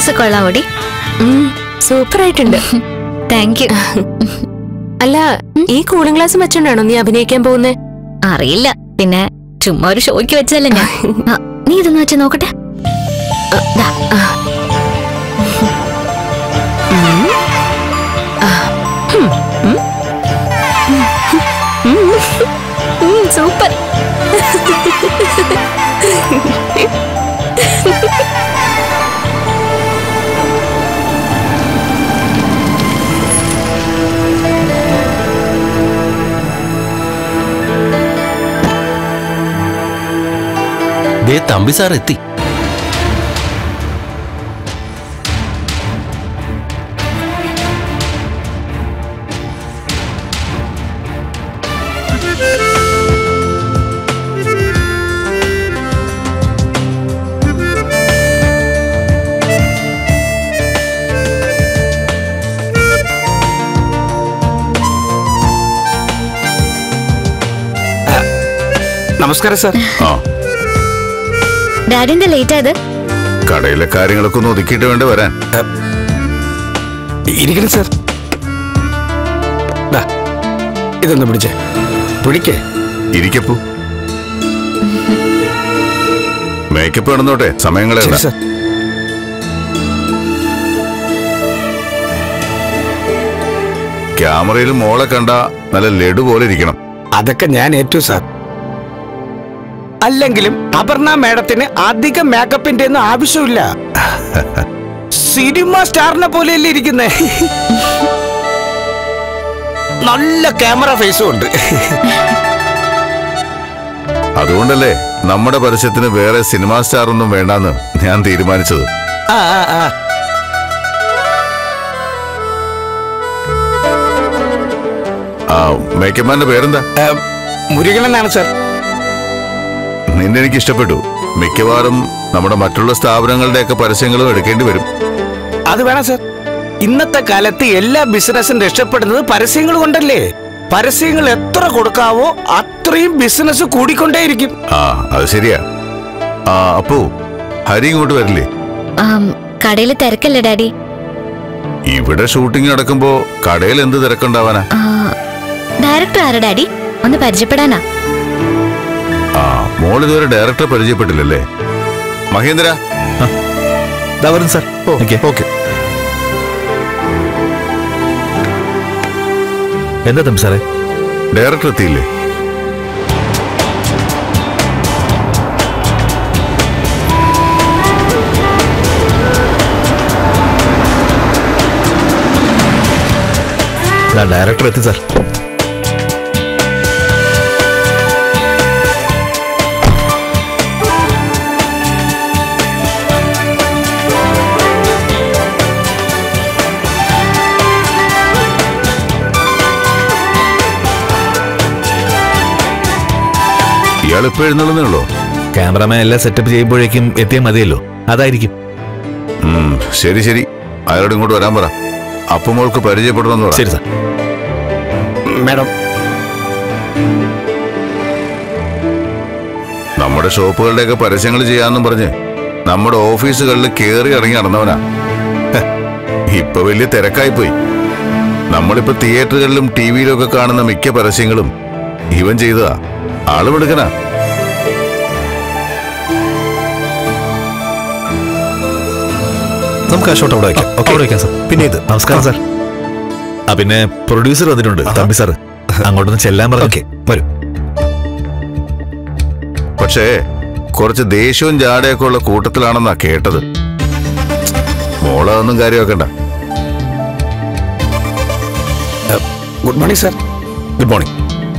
Dress കൊള്ളാവോടി super ആയിട്ടുണ്ട് thank you അല്ല ഈ കൂളിംഗ് ഗ്ലാസ് വെച്ചോണ്ടാണോ നീ അഭിനയിക്കാൻ പോകുന്നേ അറിയില്ല പിന്നെ ചുമ്മാ ഒരു ഷോയ്ക്ക് വെച്ചതല്ലേ ഞാൻ ആ, നീ ഇതൊന്ന് വെച്ച് നോക്കട്ടെ ദാ. സൂപ്പർ ദേ തമ്പി സാർ എത്തി നമസ്കാരം സാർ ആ ഡാഡി എന്താ ലേറ്റ് ആയത് കടയിലെ കാര്യങ്ങളൊക്കെ ഒന്ന് ഒതുക്കിയിട്ട് വേണ്ട വരാൻ ഇരിക്കണം സാർ ദാ, ഇതൊന്ന് പിടിച്ചേ പിടിക്കേ ഇരിക്കപ്പൂ മേക്കപ്പ് കിടന്നോട്ടെ ശരി സമയങ്ങളെ സാർ ക്യാമറയിൽ മോളെ കണ്ട നല്ല ലഡു പോലെ ഇരിക്കണം അതൊക്കെ ഞാൻ ഏറ്റു സാർ അല്ലെങ്കിലും അപർണ മാഡത്തിന് അധികം മേക്കപ്പിന്റെ ഒന്നും ആവശ്യമില്ല സിനിമ സ്റ്റാറിനെ പോലെയല്ലേ ഇരിക്കുന്നേ നല്ല ക്യാമറ ഫേസും ഉണ്ട് അതുകൊണ്ടല്ലേ നമ്മുടെ പരസ്യത്തിന് വേറെ സിനിമാ സ്റ്റാർ ഒന്നും വേണ്ടാന്ന് ഞാൻ തീരുമാനിച്ചത് ആ ആ ആ ആ മേക്കപ്പ്മാന്റെ പേരെന്താ ഏ, മുരുകനെന്നാണ് സാർ നിന്നെ എനിക്ക് ഇഷ്ടപ്പെട്ടു മിക്കവാറും നമ്മുടെ മറ്റുള്ള സ്ഥാപനങ്ങളുടെയൊക്കെ പരസ്യങ്ങളും എടുക്കേണ്ടി വരും അത് വേണം സാർ ഇന്നത്തെ കാലത്ത് എല്ലാ ബിസിനസ്സും രക്ഷപ്പെടുന്നത് പരസ്യങ്ങൾ കൊണ്ടല്ലേ പരസ്യങ്ങൾ എത്ര കൊടുക്കാവോ അത്രയും ബിസിനസ് കൂടിക്കൊണ്ടേയിരിക്കും ആ അത് ശരിയാ ആ അപ്പോ ഹരി ഇങ്ങോട്ട് വരില്ലേ കടയിൽ തിരക്കല്ലേ ഡാഡി ഇവിടെ ഷൂട്ടിംഗ് നടക്കുമ്പോ കടയിൽ എന്ത് തിരക്കുണ്ടാവാനാ ആ, ഡയറക്ടർ ആരാ ഡാഡി ഒന്ന് പരിചയപ്പെടാനാ ആ മോൾ ഇതുവരെ ഡയറക്ടറെ പരിചയപ്പെട്ടില്ലല്ലേ മഹേന്ദ്ര വരുന്നു സാർ ഓക്കെ എന്താ തമ്പി സാറേ ഡയറക്ടർ എത്തിയില്ലേ ഡയറക്ടർ എത്തി സാർ ഇയാൾ ഇപ്പൊ എഴുന്നള്ളുന്നേ ഉള്ളൂ ക്യാമറമാൻ എല്ലാം സെറ്റപ്പ് ചെയ്യുമ്പോഴേക്കും എത്തിയാൽ മതിയല്ലോ അതായിരിക്കും ഉം, ശരി ശരി അയാളോട് ഇങ്ങോട്ട് വരാൻ പറ അപ്പൊ മോൾക്ക് പരിചയപ്പെടണമെന്ന് പറ ശരി സാർ മാഡം നമ്മുടെ ഷോപ്പുകളുടെയൊക്കെ പരസ്യങ്ങൾ ചെയ്യാന്നും പറഞ്ഞ് നമ്മുടെ ഓഫീസുകളിൽ കേറി ഇറങ്ങി നടന്നവനാ ഹെ, ഇപ്പൊ വലിയ തിരക്കായി പോയി നമ്മളിപ്പോ തിയേറ്ററുകളിലും ടി വിയിലും ഒക്കെ കാണുന്ന മിക്ക പരസ്യങ്ങളും ഇവൻ ചെയ്തതാ ആളും എടുക്കനാ നമുക്ക് ആ ഷോട്ട് അവിടെ വയ്ക്കാം ഓക്കെ അവിടെ വയ്ക്കാം സാർ പിന്നെ ഇത് നമസ്കാരം സാർ ആ പിന്നെ പ്രൊഡ്യൂസർ വന്നിട്ടുണ്ട് തമ്പി സാർ അങ്ങോട്ടൊന്ന് ചെല്ലാൻ പറഞ്ഞു ഓക്കെ വരും പക്ഷേ കുറച്ച് ദേഷ്യവും ജാടയൊക്കെ ഉള്ള കൂട്ടത്തിലാണെന്നാ കേട്ടത് മോളതൊന്നും കാര്യമാക്കണ്ട good morning sir good morning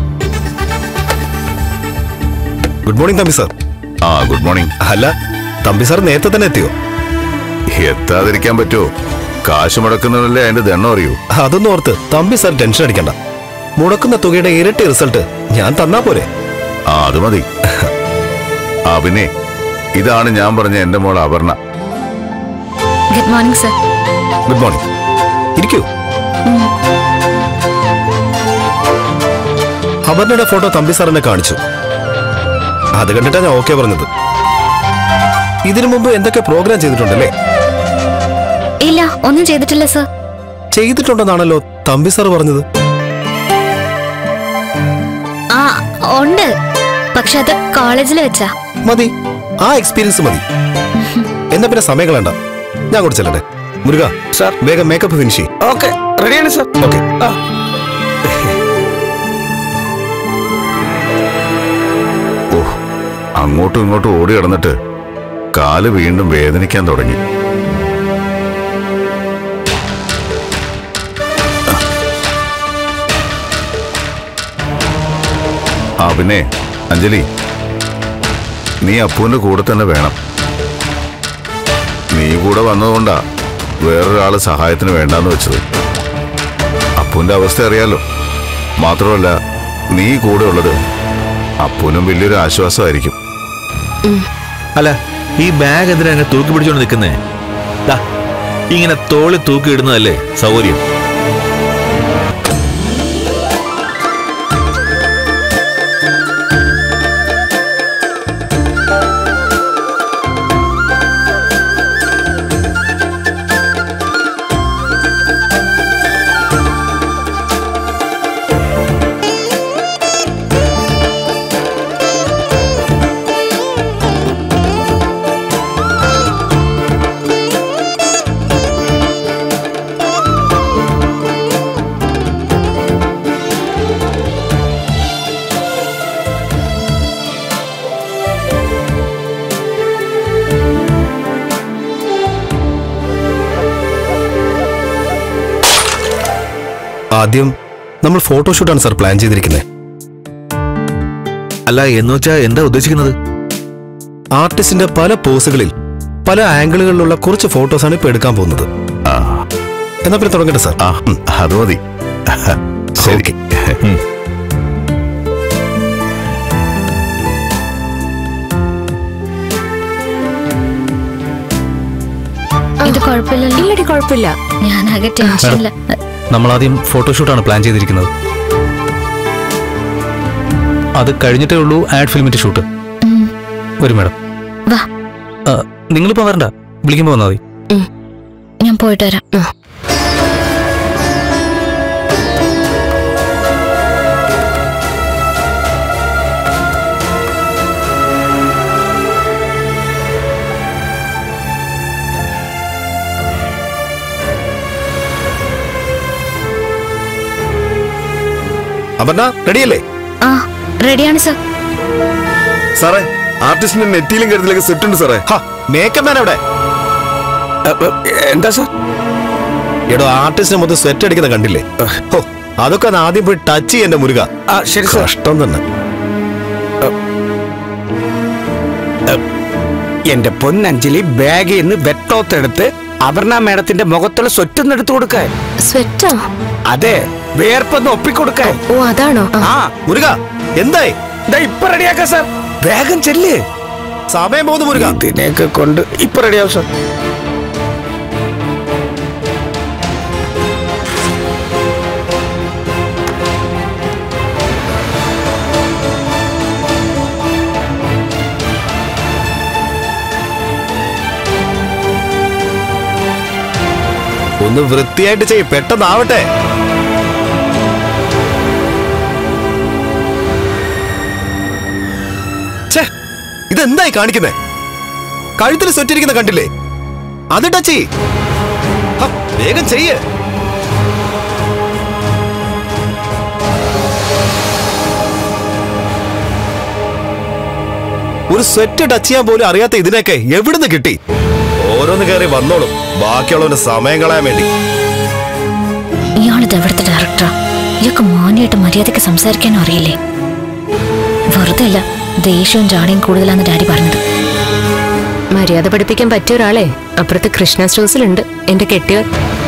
good morning Thampi sir ആ ഗുഡ് മോർണിംഗ് അല്ല തമ്പി സാർ നേരത്തെ തന്നെ എത്തിയോ എത്താതിരിക്കാൻ പറ്റുമോ കാശ് മുടക്കുന്നതല്ലേ അതിന്റെ ദണ്ണം അറിയൂ അതൊന്നും ഓർത്ത് തമ്പി സാർ ടെൻഷൻ അടിക്കണ്ട മുടക്കുന്ന തുകയുടെ ഇരട്ടി റിസൾട്ട് ഞാൻ തന്നാ പോരെ ആ അത് മതി ആ പിന്നെ ഇതാണ് ഞാൻ പറഞ്ഞ എന്റെ മോൾ Aparna good morning sir good morning ഇരിക്കൂ അപർണയുടെ ഫോട്ടോ തമ്പി സാറിനെ കാണിച്ചു അത് കണ്ടിട്ടാ ഞാൻ ഓക്കെ പറഞ്ഞത് ഇതിനു മുമ്പ് എന്തൊക്കെ പ്രോഗ്രാം ചെയ്തിട്ടുണ്ടല്ലേ ഇല്ല ഒന്നും ചെയ്തിട്ടില്ല സർ ചെയ്തിട്ടുണ്ടെന്നാണല്ലോ തമ്പി സാർ പറഞ്ഞത് ആ ഉണ്ട് പക്ഷെ അത് കോളേജിൽ വെച്ചാ മതി ആ എക്സ്പീരിയൻസ് മതി എന്നാ പിന്നെ സമയം കളയണ്ട ഞാൻ കൂടെ ചെല്ലട്ടെ മുരുക സാർ വേഗം മേക്കപ്പ് ഫിനിഷ് ചെയ്യും ഓക്കെ റെഡിയാണ് സാർ ഓക്കെ ആ ഓ അങ്ങോട്ടും ഇങ്ങോട്ടും ഓടി കിടന്നിട്ട് കാല് വീണ്ടും വേദനിക്കാൻ തുടങ്ങി ആ പിന്നെ അഞ്ജലി നീ അപ്പുവിന്റെ കൂടെ തന്നെ വേണം നീ കൂടെ വന്നതുകൊണ്ടാ വേറൊരാള് സഹായത്തിന് വേണ്ടാന്ന് വെച്ചത് അപ്പുവിന്റെ അവസ്ഥ അറിയാലോ മാത്രമല്ല നീ കൂടെ ഉള്ളത് അപ്പുവിനും വലിയൊരു ആശ്വാസമായിരിക്കും അല്ല ഈ ബാഗ് എന്തിനാ അങ്ങനെ തൂക്കി പിടിച്ചോണ്ട് നിൽക്കുന്നേ ദാ, ഇങ്ങനെ തോളി തൂക്കി ഇടുന്നതല്ലേ സൗകര്യം ആദ്യം നമ്മൾ ഫോട്ടോഷൂട്ടാണ് സാർ പ്ലാൻ ചെയ്തിരിക്കുന്നത് അല്ല എന്ന് വെച്ചാ എന്താ ഉദ്ദേശിക്കുന്നത് ആർട്ടിസ്റ്റിന്റെ പല പോസുകളിൽ പല ആംഗിളുകളിലുള്ള കുറച്ച് ഫോട്ടോസാണ് ഇപ്പൊ എടുക്കാൻ പോകുന്നത് ആ എന്നാ പിന്നെ തുടങ്ങട്ടെ സാർ ആ അത് മതി ശരി ഓക്കെ ഇത് കുഴപ്പമില്ലല്ലോ ഇല്ലടി കുഴപ്പമില്ല ഞാനാകെ ടെൻഷനില്ല നമ്മൾ ആദ്യം ഫോട്ടോഷൂട്ടാണ് പ്ലാൻ ചെയ്തിരിക്കുന്നത് അത് കഴിഞ്ഞിട്ടേ ഉള്ളൂ ആഡ് ഫിലിമിന്റെ ഷൂട്ട് ഉം. വരും മാഡം വാ നിങ്ങളിപ്പോ വരണ്ട വിളിക്കുമ്പോ വന്നാൽ മതി ഞാൻ പോയിട്ട് വരാം അപർണ റെഡിയല്ലേ ആ റെഡിയാണ് സർ സാറേ ആർട്ടിസ്റ്റിന്റെ നെറ്റിയിലും കരുത്തിലേക്ക് സെറ്റ് ഉണ്ട് സാറേ മേക്കപ്പ് മാൻ അവിടെ അ, അ, എന്താ സാർ എടോ ആർട്ടിസ്റ്റിനെ മൊത്തം സെറ്റ് അടിക്കുന്ന കണ്ടില്ലേ ഹോ, അതൊക്കെ ഒന്ന് ആദ്യം പോയി ടച്ച് ചെയ്യ മുരുക ആ ശരി സാർ കഷ്ടം തന്നെ എന്റെ പൊന്നഞ്ജലി ബാഗിൽ നിന്ന് വെട്ടോത്ത് എടുത്ത് അപർണ മേഡത്തിന്റെ മുഖത്തുള്ള സ്വറ്റൊന്ന് എടുത്തു കൊടുക്കാൻ സ്വെറ്റാ അതെ വേർപ്പൊന്ന് ഒപ്പിക്കൊടുക്കാൻ ഓ അതാണോ ആ. ആ മുരുക എന്തായി ദാ ഇപ്പൊ റെഡിയാക്കാം സാർ വേഗം ചെല്ല് സമയം പോകുന്നു മുരുക ഇതിനെയൊക്കെ കൊണ്ട് ഇപ്പൊ റെഡിയാവും സാർ ഒന്ന് വൃത്തിയായിട്ട് ചെയ്യ് പെട്ടെന്നാവട്ടെ ഛേ, ഇതെന്തായി കാണിക്കുന്നേ കഴുത്തിൽ സ്വറ്റിരിക്കുന്ന കണ്ടില്ലേ അത് ടച്ച് ചെയ്യ് ഹ, വേഗം ചെയ്യ് ഒരു സ്വെറ്റ് ടച്ച് ചെയ്യാൻ പോലും അറിയാത്ത ഇതിനൊക്കെ എവിടുന്ന് കിട്ടി ഓരോന്ന് കയറി വന്നോളും ബാക്കിയുള്ളവന്റെ സമയം കളയാൻ വേണ്ടി ഇയാളിത് എവിടുത്തെ ഡയറക്ടറാ ഇയാൾക്ക് മാന്യമായിട്ട് മര്യാദയ്ക്ക് സംസാരിക്കാനും അറിയില്ലേ വെറുതെ അല്ല ദേഷ്യവും ജാടയും കൂടുതലാന്ന് ഡാഡി പറഞ്ഞത് മര്യാദ പഠിപ്പിക്കാൻ പറ്റിയ ഒരാളെ അപ്പുറത്ത് കൃഷ്ണ സ്റ്റോഴ്സിലുണ്ട് എന്റെ കെട്ടിയവർ